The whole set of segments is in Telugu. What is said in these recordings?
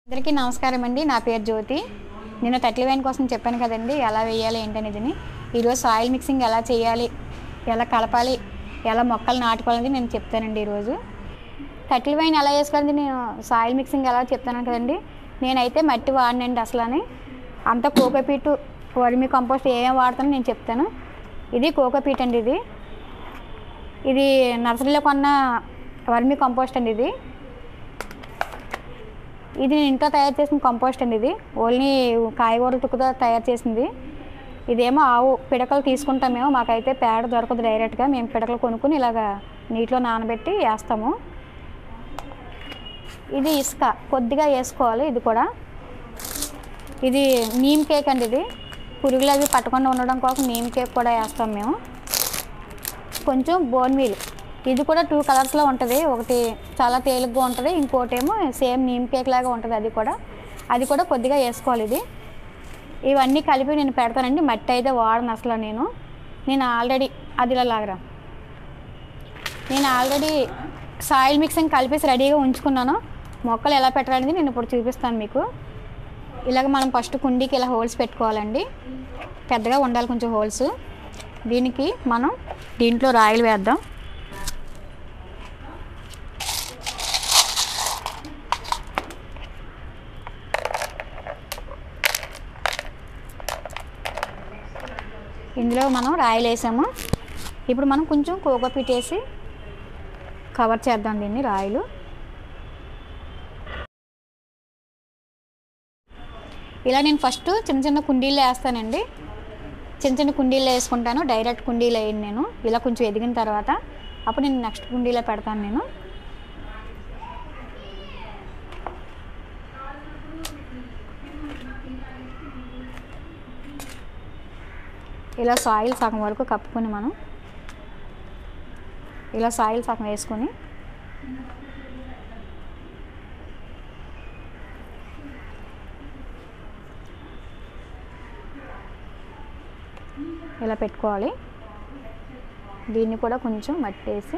అందరికీ నమస్కారం అండి నా పేరు జ్యోతి నేను తట్లి వైన్ కోసం చెప్పాను కదండి ఎలా వేయాలి ఏంటనేది ఈరోజు సాయిల్ మిక్సింగ్ ఎలా చేయాలి ఎలా కలపాలి ఎలా మొక్కలు నాటుకోవాలనేది నేను చెప్తానండి ఈరోజు తట్లి వైన్ ఎలా వేసుకోవాలని నేను సాయిల్ మిక్సింగ్ ఎలా చెప్తాను కదండి నేనైతే మట్టి వాడినండి అసలని అంత కోకోపీటు వర్మి కంపోస్ట్ ఏమేమి వాడతానో నేను చెప్తాను ఇది కోకోపీట్ అండి ఇది ఇది నర్సరీలో కొన్న వర్మి కంపోస్ట్ అండి ఇది ఇది నేను ఇంట్లో తయారు చేసిన కంపోస్ట్ అండి ఇది ఓన్లీ కాయగూరల తుక్కుతో తయారు చేసింది ఇదేమో ఆవు పిడకలు తీసుకుంటాం మేము మాకైతే పేడ దొరకదు డైరెక్ట్గా మేము పిడకలు కొనుక్కుని ఇలాగ నీటిలో నానబెట్టి వేస్తాము ఇది ఇసుక కొద్దిగా వేసుకోవాలి ఇది కూడా ఇది నీమ్ కేక్ అండి ఇది పురుగులు అవి పట్టకుండా ఉండడం కోసం నీమ్ కేక్ కూడా వేస్తాం మేము కొంచెం బోన్ మీల్ ఇది కూడా టూ కలర్స్లో ఉంటుంది ఒకటి చాలా తేలిగ్గా ఉంటుంది ఇంకోటి ఏమో సేమ్ నీమ్ కేక్ లాగా ఉంటుంది అది కూడా అది కూడా కొద్దిగా వేసుకోవాలి ఇది ఇవన్నీ కలిపి నేను పెడతానండి మట్టి అయితే వాడను అసలు నేను నేను ఆల్రెడీ అది ఇలా లాగరా నేను ఆల్రెడీ సాయిల్ మిక్సింగ్ కలిపేసి రెడీగా ఉంచుకున్నాను మొక్కలు ఎలా పెట్టాలనేది నేను ఇప్పుడు చూపిస్తాను మీకు ఇలాగ మనం ఫస్ట్ కుండీకి ఇలా హోల్స్ పెట్టుకోవాలండి పెద్దగా ఉండాలి కొంచెం హోల్స్ దీనికి మనం దీంట్లో రాయిలు వేద్దాం ఇందులో మనం రాయిలు వేసాము ఇప్పుడు మనం కొంచెం కోకోపీట్ వేసి కవర్ చేద్దాం దీన్ని రాయిలు ఇలా నేను ఫస్ట్ చిన్న చిన్న కుండీల్లో వేస్తానండి చిన్న చిన్న కుండీల్లో వేసుకుంటాను డైరెక్ట్ కుండీలో వేయను నేను ఇలా కొంచెం ఎదిగిన తర్వాత అప్పుడు నేను నెక్స్ట్ కుండీలో పెడతాను నేను ఇలా సాయిల్ సగం వరకు కప్పుకొని మనం ఇలా సాయిల్ సగం వేసుకొని ఇలా పెట్టుకోవాలి దీన్ని కూడా కొంచెం మట్టి వేసి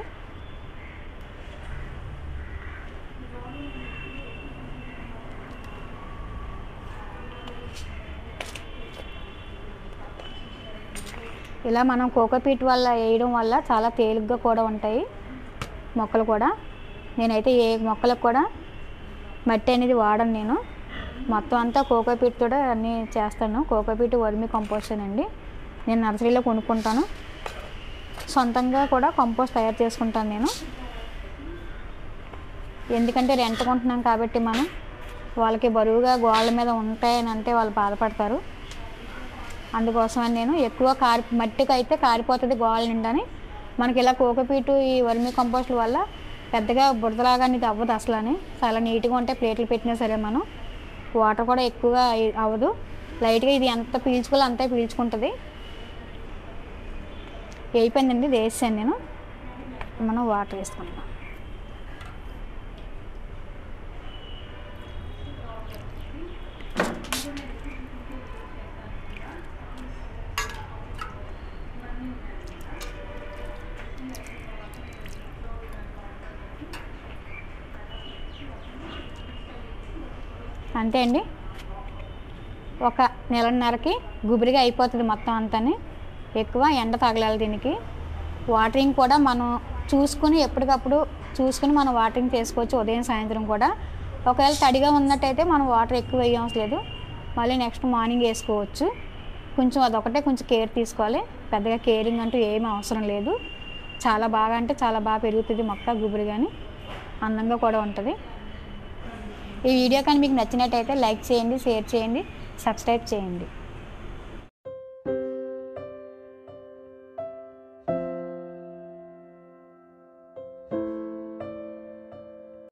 ఇలా మనం కోకోపీట్ వల్ల వేయడం వల్ల చాలా తేలిగ్గా కూడా ఉంటాయి మొక్కలు కూడా నేనైతే ఏ మొక్కలకు కూడా మట్టి అనేది వాడను నేను మొత్తం అంతా కోకోపీట్ కూడా అన్నీ చేస్తాను కోకోపీట్ వర్మి కంపోస్ట్ అండి నేను నర్సరీలో కొనుక్కుంటాను సొంతంగా కూడా కంపోస్ట్ తయారు చేసుకుంటాను నేను ఎందుకంటే రెంట్ కొంటున్నాం కాబట్టి మనం వాళ్ళకి బరువుగా గోళ్ళ మీద ఉంటాయని అంటే వాళ్ళు బాధపడతారు అందుకోసమని నేను ఎక్కువ కారి మట్టికి అయితే కారిపోతుంది గోళ్ళ నిండాని మనకి ఇలా కోకోపీటు ఈ వర్మి కంపోస్ట్ల వల్ల పెద్దగా బురదలాగా అనేది అవ్వదు అసలు అని చాలా నీట్గా ఉంటే ప్లేట్లు పెట్టినా సరే మనం వాటర్ కూడా ఎక్కువగా అవ్వదు లైట్గా ఇది ఎంత పీల్చుకోవాలో అంతే పీల్చుకుంటుంది అయిపోయిందండి ఇది వేసాను నేను మనం వాటర్ వేసుకుంటాం అంతే అండి ఒక నెలన్నరకి గుబురిగా అయిపోతుంది మొత్తం అంతాని ఎక్కువ ఎండ తగలాలి దీనికి వాటరింగ్ కూడా మనం చూసుకుని ఎప్పటికప్పుడు చూసుకుని మనం వాటరింగ్ చేసుకోవచ్చు ఉదయం సాయంత్రం కూడా ఒకవేళ తడిగా ఉన్నట్టయితే మనం వాటర్ ఎక్కువ వేయవసరం లేదు మళ్ళీ నెక్స్ట్ మార్నింగ్ వేసుకోవచ్చు కొంచెం అదొకటే కొంచెం కేర్ తీసుకోవాలి పెద్దగా కేరింగ్ అంటూ ఏమీ అవసరం లేదు చాలా బాగా అంటే చాలా బాగా పెరుగుతుంది మొక్క గుబురు కానీ అందంగా కూడా ఉంటుంది ఈ వీడియో కానీ మీకు నచ్చినట్టయితే లైక్ చేయండి షేర్ చేయండి సబ్స్క్రైబ్ చేయండి